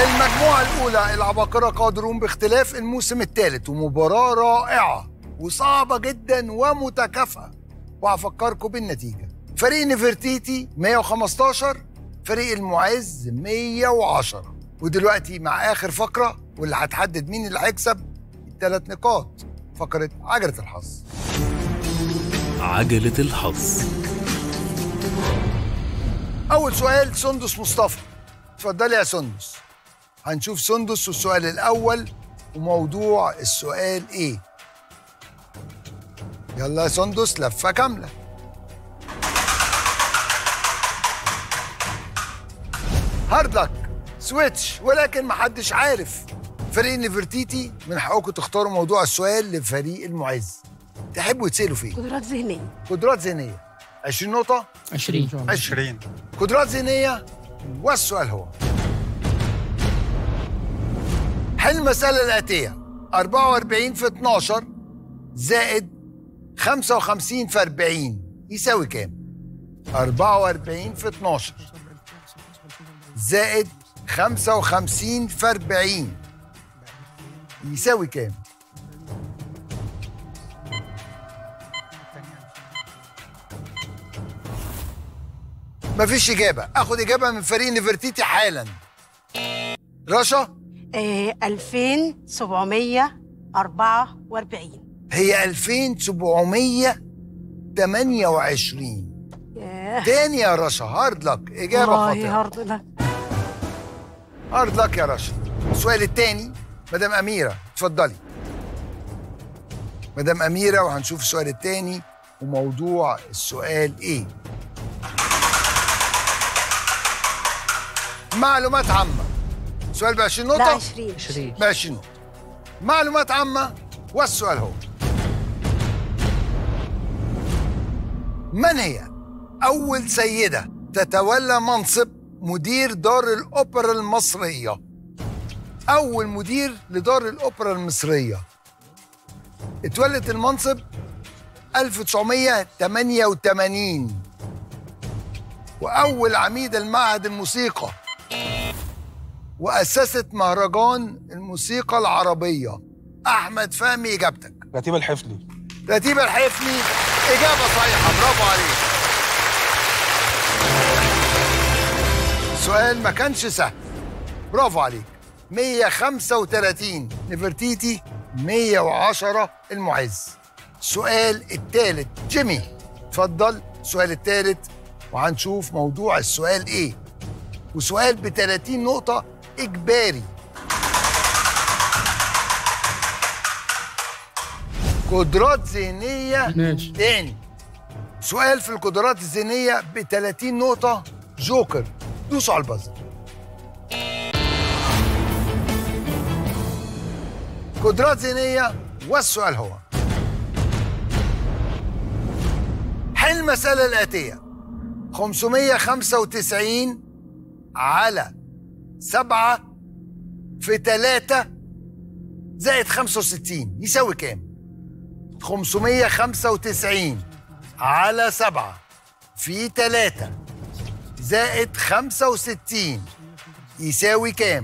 المجموعة الأولى العباقرة قادرون باختلاف الموسم الثالث ومباراة رائعة وصعبة جدا ومتكافئة وهفكركم بالنتيجة فريق نفرتيتي 115 فريق المعز 110 ودلوقتي مع آخر فقرة واللي هتحدد مين اللي هيكسب الثلاث نقاط فقرة عجلة الحظ عجلة الحظ أول سؤال سندس مصطفى اتفضلي يا سندس هنشوف سندس والسؤال الأول وموضوع السؤال إيه يلا يا سندس لفة كاملة هارد لك سويتش ولكن محدش عارف فريق نفرتيتي من حقكم تختاروا موضوع السؤال لفريق المعز تحبوا تسألوا فيه قدرات ذهنية قدرات ذهنية 20 نقطة 20 20 قدرات ذهنية والسؤال هو حل المسألة الآتية 44 في 12 زائد 55 في 40 يساوي كام؟ 44 في 12 زائد 55 في 40 يساوي كام؟ مفيش إجابة آخد إجابة من فريق نفرتيتي حالا رشا آه 2744 هي 2728 ياه تاني يا رشا هارد لك إجابة والله خاطئة هارد لك هارد لك يا رشا السؤال التاني مدام أميرة اتفضلي مدام أميرة وهنشوف السؤال التاني وموضوع السؤال إيه معلومات عامة سؤال ب 20 لا نقطة 20 20 ب 20 نقطة معلومات عامة والسؤال هو من هي أول سيدة تتولى منصب مدير دار الأوبرا المصرية أول مدير لدار الأوبرا المصرية اتولت المنصب 1988 وأول عميد المعهد الموسيقى وأسست مهرجان الموسيقى العربية أحمد فهمي إجابتك رتيب الحفلي رتيبة الحفني إجابة صحيحة برافو عليك سؤال ما كانش سهل برافو عليك 135 نفرتيتي 110 المعز السؤال الثالث جيمي اتفضل السؤال الثالث وهنشوف موضوع السؤال ايه وسؤال ب 30 نقطة إجباري قدرات ذهنية ماشي. تاني سؤال في القدرات الذهنية ب 30 نقطة جوكر دوسوا على البازر قدرات ذهنية والسؤال هو حل المسألة الآتية 595 على 7 في 3 زائد 65 يساوي كام؟ 595 على 7 في 3 زائد 65 يساوي كام؟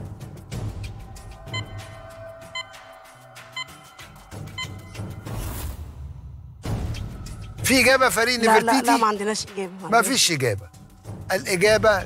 في إجابة فريق لا لا نفرتيتي؟ لا ما عندناش إجابة ما فيش إجابة الإجابة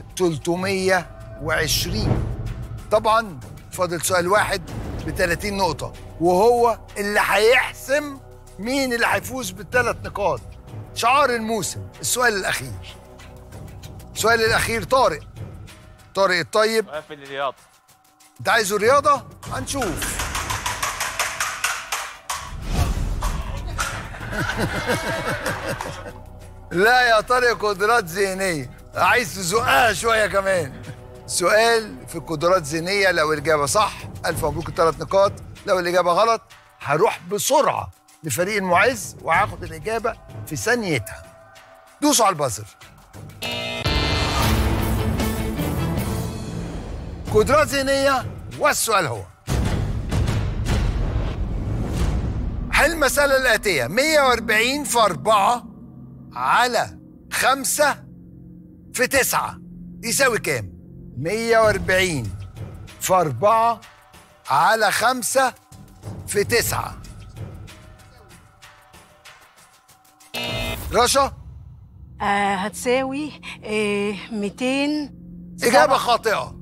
320 طبعا فاضل سؤال واحد ب 30 نقطة وهو اللي هيحسم مين اللي هيفوز بالثلاث نقاط شعار الموسم السؤال الأخير السؤال الأخير طارق طارق الطيب قافل الرياض أنت عايزه رياضة؟ هنشوف لا يا طارق قدرات ذهنية عايز تزقها شوية كمان سؤال في قدرات ذهنية لو الإجابة صح ألف مبروك الثلاث نقاط لو الإجابة غلط هروح بسرعة لفريق المعز وهاخد الإجابة في ثانيتها دوسوا على البازر قدرات ذهنية والسؤال هو حل المسألة الآتية 140 في 4 على 5 في 9 يساوي كام؟ 140 في أربعة على خمسة في تسعة رشا آه هتساوي آه 200 إجابة خاطئة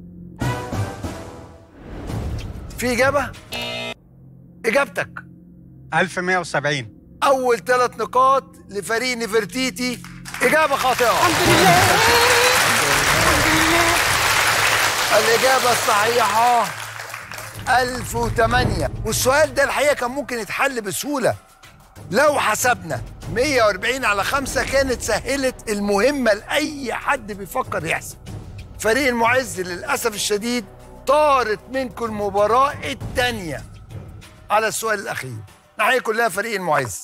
في إجابة؟ إجابتك 1170 أول ثلاث نقاط لفريق نفرتيتي إجابة خاطئة الحمد لله الحمد لله الإجابة الصحيحة 1008 والسؤال ده الحقيقة كان ممكن يتحل بسهولة لو حسبنا 140 على 5 كانت سهلت المهمة لأي حد بيفكر يحسب فريق المعز للأسف الشديد طارت منكم المباراة الثانية على السؤال الأخير نحيي كلها فريق المعز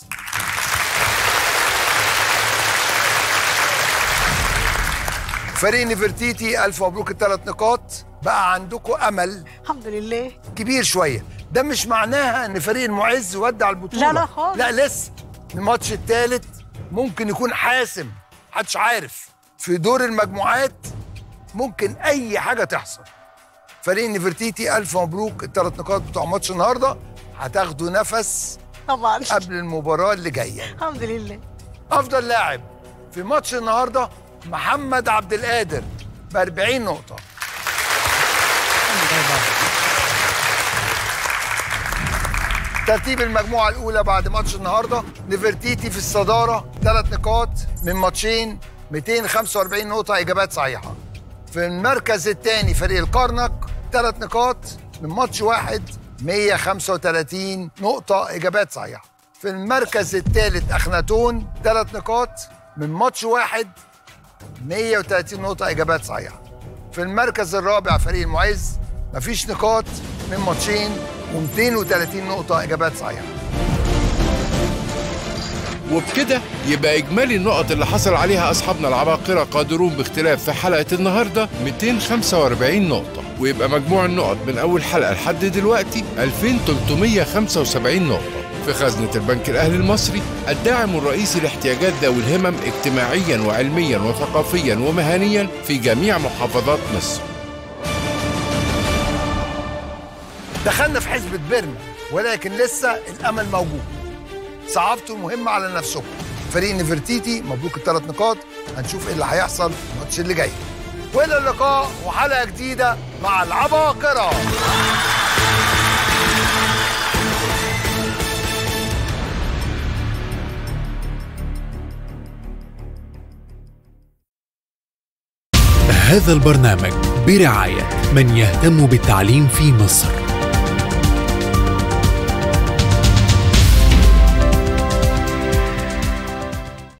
فريق نفرتيتي ألف مبروك الثلاث نقاط بقى عندكم أمل الحمد لله كبير شويه ده مش معناها ان فريق المعز ودع البطوله لا، لا خالص. لا لسه الماتش الثالث ممكن يكون حاسم محدش عارف في دور المجموعات ممكن اي حاجه تحصل فريق نفرتيتي الف مبروك الثلاث نقاط بتوع ماتش النهارده هتاخدوا نفس طبعا قبل المباراه اللي جايه الحمد لله افضل لاعب في ماتش النهارده محمد عبد القادر ب 40 نقطه ترتيب المجموعة الأولى بعد ماتش النهاردة نفرتيتي في الصدارة ثلاث نقاط من ماتشين 245 نقطة إجابات صحيحة في المركز الثاني فريق الكرنك ثلاث نقاط من ماتش واحد 135 نقطة إجابات صحيحة في المركز الثالث أخناتون ثلاث نقاط من ماتش واحد 130 نقطة إجابات صحيحة في المركز الرابع فريق المعز مفيش نقاط من ماتشين و230 نقطة إجابات صحيحة وبكده يبقى إجمالي النقط اللي حصل عليها أصحابنا العباقرة قادرون باختلاف في حلقة النهاردة 245 نقطة ويبقى مجموع النقط من أول حلقة لحد دلوقتي 2375 نقطة في خزنة البنك الأهلي المصري الداعم الرئيسي لاحتياجات ذوي الهمم اجتماعيا وعلميا وثقافيا ومهنيا في جميع محافظات مصر دخلنا في حزب بيرن ولكن لسه الأمل موجود صعبتوا المهمة على نفسكم فريق نفرتيتي مبروك الثلاث نقاط هنشوف ايه اللي هيحصل الماتش اللي جاي والى اللقاء وحلقة جديدة مع العباقرة هذا البرنامج برعاية من يهتم بالتعليم في مصر